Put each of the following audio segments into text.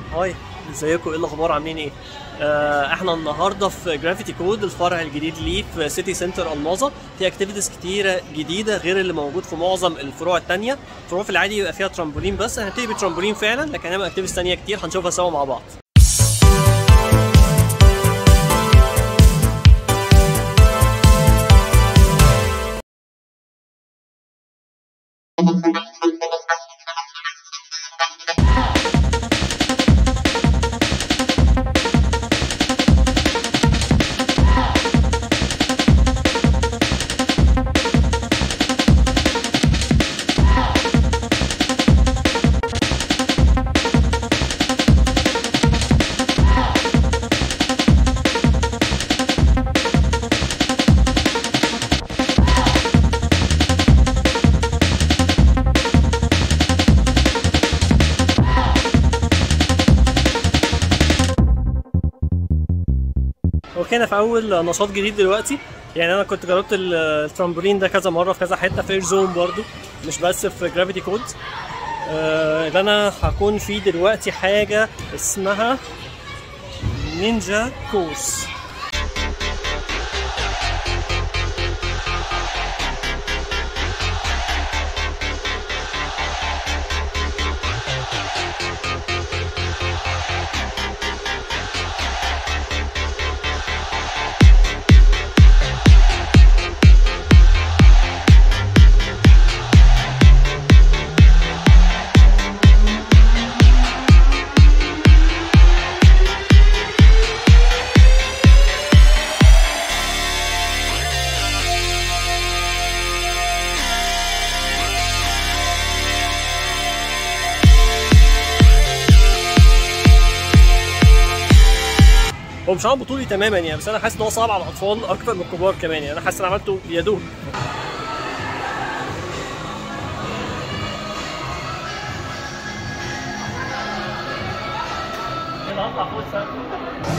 هاي ازيكم ايه الاخبار عاملين ايه آه احنا النهارده في جرافيتي كود الفرع الجديد ليه في سيتي سنتر الماظه في اكتيفيتيز كتيره جديده غير اللي موجود في معظم الفروع التانية الفروع في العادي بيبقى فيها ترامبولين بس هنبتدي بالترامبولين فعلا لكن هنعمل اكتيفيتيز تانية كتير هنشوفها سوا مع بعض اوكي انا في اول نشاط جديد دلوقتي يعني انا كنت جربت ال- الترامبولين ده كذا مره في كذا حته في اير زون برضو مش بس في جرافيتي كود آه اللي انا هكون فيه دلوقتي حاجه اسمها نينجا كورس هو مش عامل بطولي تماما يعني بس انا حاسس ان هو صعب على الاطفال اكتر من الكبار كمان يعني انا حاسس ان أنا عملته يا دوب كده هطلع فوق السقف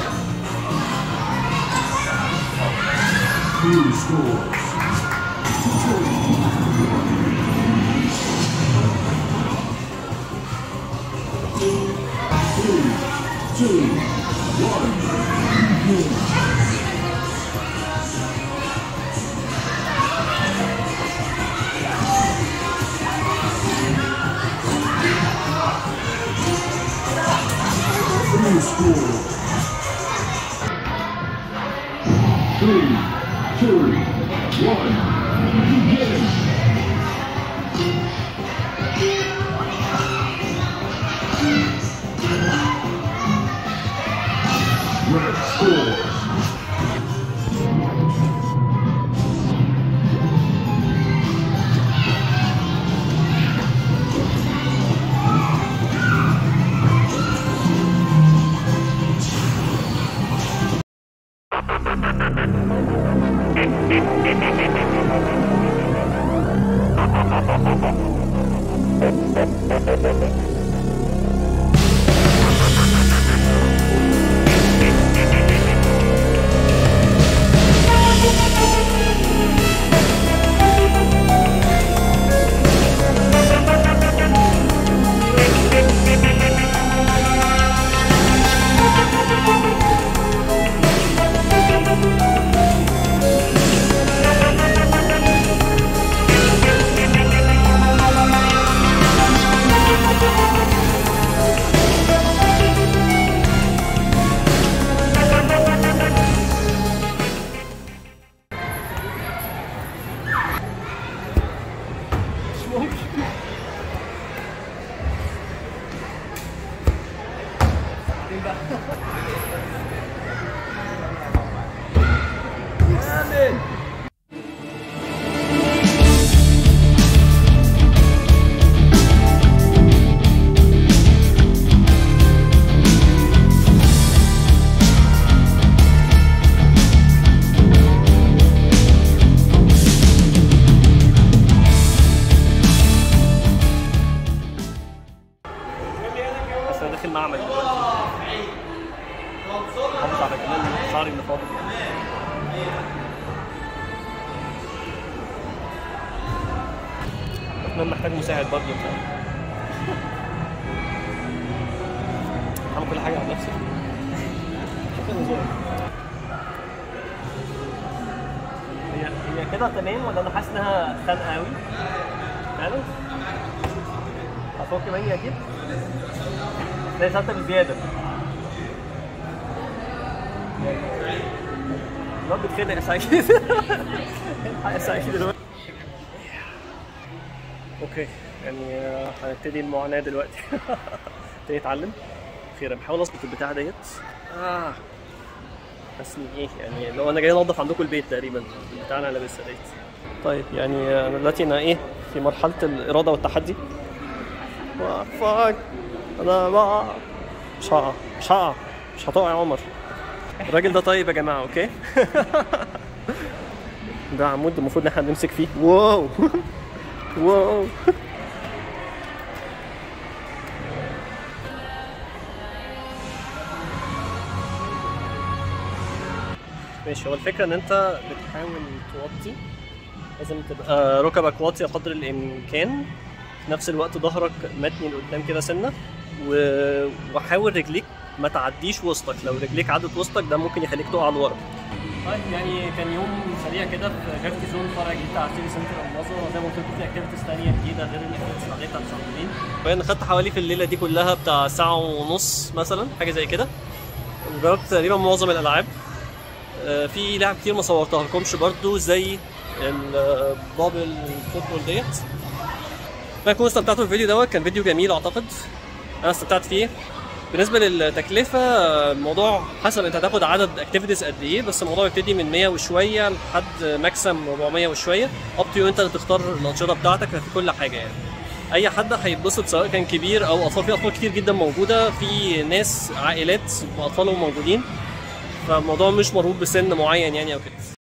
Two scores. Three, two, one. Three scores. Three, two, one. Begin. Red scores. مش ممكن بعدين بقى جامد بس انا داخل معمل دلوقتي محافظ على جمال شعري اللي فاضل كمان محتاج مساعد برضه انت انا كل حاجه على نفسي شوف النظام هي هي كده تمام ولا انا حاسس انها خانقه قوي فعلا هفك مني اكيد تلاقي ثابته بزياده الواد بيتخانق يا سعيد الحق يا سعيد دلوقتي اوكي يعني آه، هنبتدي المعاناه دلوقتي ابتدي اتعلم خير بحاول اظبط البتاع ديت اه بس إن ايه يعني لو انا جاي انضف عندكم البيت تقريبا البتاع اللي انا لابسها ديت طيب يعني انا دلوقتي انا ايه في مرحله الاراده والتحدي آه، فاك انا بقى مش هقع مش هقع مش هتقع يا عمر الراجل ده طيب يا جماعه اوكي ده عمود المفروض ان احنا نمسك فيه واو واو ماشي هو الفكره ان انت بتحاول توطي لازم تبقى ركبك واطيه قدر الامكان في نفس الوقت ظهرك متني لقدام كده سنه و... وحاول رجليك ما تعديش وسطك لو رجليك عدت وسطك ده ممكن يخليك تقع لورا طيب يعني كان يوم سريع كده في جرافيتي زون فرع جديد بتاع سيتي سنتر الماظة زي ما قلت لكم في اكتيفيتيز ثانيه جديده غير الاكتيفيتيز العاديه بتاعت الصندوقين فانا خدت حوالي في الليله دي كلها بتاع ساعه ونص مثلا حاجه زي كده وجربت تقريبا معظم الالعاب آه، في لعب كتير ما صورتها لكمش برضو زي البابل فوتبول ديت اتمنى تكونوا استمتعتوا بالفيديو دوت كان فيديو جميل اعتقد انا استمتعت فيه بالنسبه للتكلفه آه، الموضوع حسب انت هتاخد عدد اكتيفيتيز قد ايه بس الموضوع يبتدي من 100 وشويه لحد ماكسيم 400 وشويه اب تو انت اللي تختار الانشطه بتاعتك في كل حاجه يعني اي حد هيتبسط سواء كان كبير او اطفال في اطفال كتير جدا موجوده في ناس عائلات واطفالهم موجودين فالموضوع مش مربوط بسن معين يعني او كده